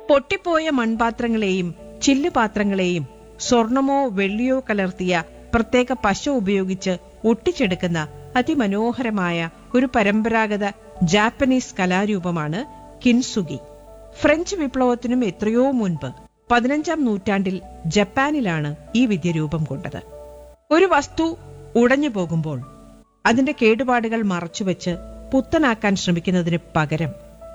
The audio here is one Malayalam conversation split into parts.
പൊട്ടിപ്പോയ മൺപാത്രങ്ങളെയും ചില്ലുപാത്രങ്ങളെയും സ്വർണമോ വെള്ളിയോ കലർത്തിയ പ്രത്യേക പശ ഉപയോഗിച്ച് ഒട്ടിച്ചെടുക്കുന്ന അതിമനോഹരമായ ഒരു പരമ്പരാഗത ജാപ്പനീസ് കലാരൂപമാണ് കിൻസുഗി ഫ്രഞ്ച് വിപ്ലവത്തിനും എത്രയോ മുൻപ് പതിനഞ്ചാം നൂറ്റാണ്ടിൽ ജപ്പാനിലാണ് ഈ വിദ്യ രൂപം കൊണ്ടത് ഒരു വസ്തു ഉടഞ്ഞു പോകുമ്പോൾ അതിന്റെ കേടുപാടുകൾ മറച്ചുവെച്ച് പുത്തനാക്കാൻ ശ്രമിക്കുന്നതിന് പകരം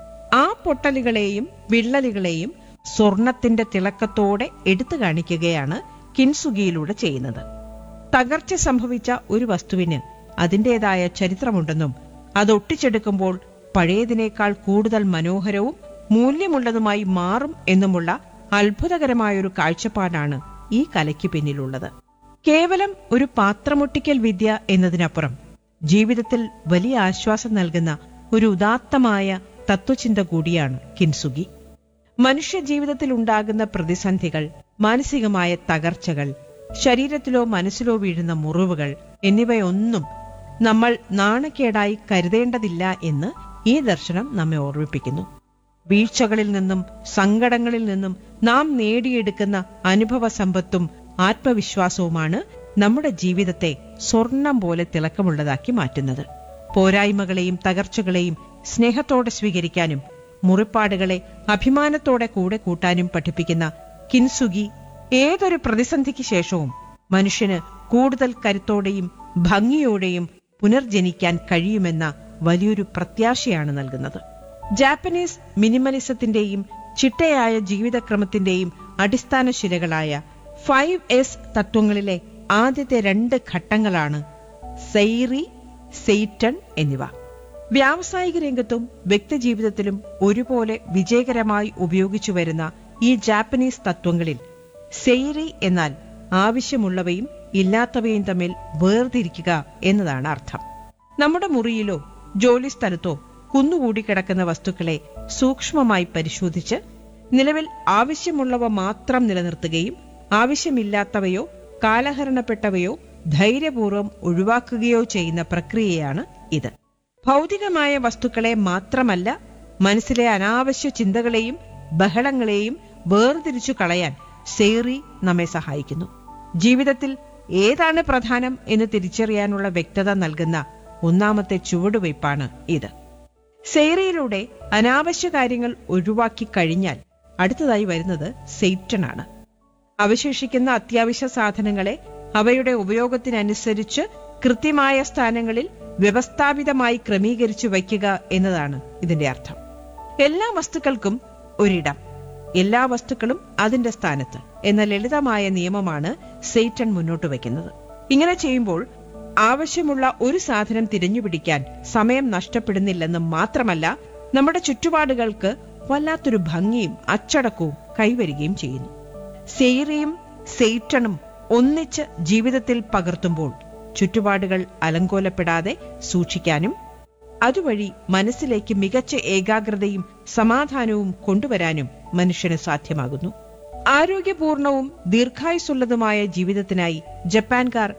ആ പൊട്ടലുകളെയും വിള്ളലുകളെയും സ്വർണത്തിന്റെ തിളക്കത്തോടെ എടുത്തു കാണിക്കുകയാണ് കിൻസുഗിയിലൂടെ ചെയ്യുന്നത് തകർച്ച സംഭവിച്ച ഒരു വസ്തുവിന് അതിന്റേതായ ചരിത്രമുണ്ടെന്നും അത് ഒട്ടിച്ചെടുക്കുമ്പോൾ പഴയതിനേക്കാൾ കൂടുതൽ മനോഹരവും മൂല്യമുള്ളതുമായി മാറും എന്നുമുള്ള അത്ഭുതകരമായൊരു കാഴ്ചപ്പാടാണ് ഈ കലയ്ക്ക് പിന്നിലുള്ളത് കേവലം ഒരു പാത്രമൊട്ടിക്കൽ വിദ്യ എന്നതിനപ്പുറം ജീവിതത്തിൽ വലിയ ആശ്വാസം നൽകുന്ന ഒരു ഉദാത്തമായ തത്വചിന്ത കൂടിയാണ് കിൻസുഗി മനുഷ്യ ജീവിതത്തിൽ ഉണ്ടാകുന്ന പ്രതിസന്ധികൾ മാനസികമായ തകർച്ചകൾ ശരീരത്തിലോ മനസ്സിലോ വീഴുന്ന മുറിവുകൾ എന്നിവയൊന്നും നമ്മൾ നാണക്കേടായി കരുതേണ്ടതില്ല എന്ന് ഈ ദർശനം നമ്മെ ഓർമ്മിപ്പിക്കുന്നു വീഴ്ചകളിൽ നിന്നും സങ്കടങ്ങളിൽ നിന്നും നാം നേടിയെടുക്കുന്ന അനുഭവ സമ്പത്തും ആത്മവിശ്വാസവുമാണ് നമ്മുടെ ജീവിതത്തെ സ്വർണം പോലെ തിളക്കമുള്ളതാക്കി മാറ്റുന്നത് പോരായ്മകളെയും തകർച്ചകളെയും സ്നേഹത്തോടെ സ്വീകരിക്കാനും മുറിപ്പാടുകളെ അഭിമാനത്തോടെ കൂടെ കൂട്ടാനും പഠിപ്പിക്കുന്ന കിൻസുഗി ഏതൊരു പ്രതിസന്ധിക്ക് ശേഷവും മനുഷ്യന് കൂടുതൽ കരുത്തോടെയും ഭംഗിയോടെയും പുനർജനിക്കാൻ കഴിയുമെന്ന വലിയൊരു പ്രത്യാശയാണ് നൽകുന്നത് ജാപ്പനീസ് മിനിമലിസത്തിന്റെയും ചിട്ടയായ ജീവിതക്രമത്തിന്റെയും അടിസ്ഥാന ശിലകളായ ഫൈവ് എസ് തത്വങ്ങളിലെ ആദ്യത്തെ രണ്ട് ഘട്ടങ്ങളാണ് സെയ്റി സെയ്റ്റൺ എന്നിവ വ്യാവസായിക രംഗത്തും വ്യക്തിജീവിതത്തിലും ഒരുപോലെ വിജയകരമായി ഉപയോഗിച്ചു വരുന്ന ഈ ജാപ്പനീസ് തത്വങ്ങളിൽ സെയ്റി എന്നാൽ ആവശ്യമുള്ളവയും ഇല്ലാത്തവയും തമ്മിൽ വേർതിരിക്കുക എന്നതാണ് അർത്ഥം നമ്മുടെ മുറിയിലോ ജോലിസ്ഥലത്തോ കുന്നുകൂടി കിടക്കുന്ന വസ്തുക്കളെ സൂക്ഷ്മമായി പരിശോധിച്ച് നിലവിൽ ആവശ്യമുള്ളവ മാത്രം നിലനിർത്തുകയും ആവശ്യമില്ലാത്തവയോ കാലഹരണപ്പെട്ടവയോ ധൈര്യപൂർവ്വം ഒഴിവാക്കുകയോ ചെയ്യുന്ന പ്രക്രിയയാണ് ഇത് ഭൗതികമായ വസ്തുക്കളെ മാത്രമല്ല മനസ്സിലെ അനാവശ്യ ചിന്തകളെയും ബഹളങ്ങളെയും വേർതിരിച്ചു കളയാൻ സേറി നമ്മെ സഹായിക്കുന്നു ജീവിതത്തിൽ ഏതാണ് പ്രധാനം എന്ന് തിരിച്ചറിയാനുള്ള വ്യക്തത നൽകുന്ന ഒന്നാമത്തെ ചുവടുവയ്പ്പാണ് ഇത് സെയ്റിയിലൂടെ അനാവശ്യ കാര്യങ്ങൾ ഒഴിവാക്കി കഴിഞ്ഞാൽ അടുത്തതായി വരുന്നത് സെയ്റ്റണാണ് അവശേഷിക്കുന്ന അത്യാവശ്യ സാധനങ്ങളെ അവയുടെ ഉപയോഗത്തിനനുസരിച്ച് കൃത്യമായ സ്ഥാനങ്ങളിൽ വ്യവസ്ഥാപിതമായി ക്രമീകരിച്ചു വയ്ക്കുക എന്നതാണ് ഇതിന്റെ അർത്ഥം എല്ലാ വസ്തുക്കൾക്കും ഒരിടം എല്ലാ വസ്തുക്കളും അതിന്റെ സ്ഥാനത്ത് എന്ന ലളിതമായ നിയമമാണ് സെയ്റ്റൺ മുന്നോട്ട് വയ്ക്കുന്നത് ഇങ്ങനെ ചെയ്യുമ്പോൾ ആവശ്യമുള്ള ഒരു സാധനം തിരഞ്ഞുപിടിക്കാൻ സമയം നഷ്ടപ്പെടുന്നില്ലെന്ന് മാത്രമല്ല നമ്മുടെ ചുറ്റുപാടുകൾക്ക് വല്ലാത്തൊരു ഭംഗിയും അച്ചടക്കവും കൈവരികയും ചെയ്യുന്നു സെയ്റിയും സെയ്റ്റണും ഒന്നിച്ച് ജീവിതത്തിൽ പകർത്തുമ്പോൾ ചുറ്റുപാടുകൾ അലങ്കോലപ്പെടാതെ സൂക്ഷിക്കാനും അതുവഴി മനസ്സിലേക്ക് മികച്ച ഏകാഗ്രതയും സമാധാനവും കൊണ്ടുവരാനും മനുഷ്യന് സാധ്യമാകുന്നു ആരോഗ്യപൂർണവും ദീർഘായുസുള്ളതുമായ ജീവിതത്തിനായി ജപ്പാൻകാർ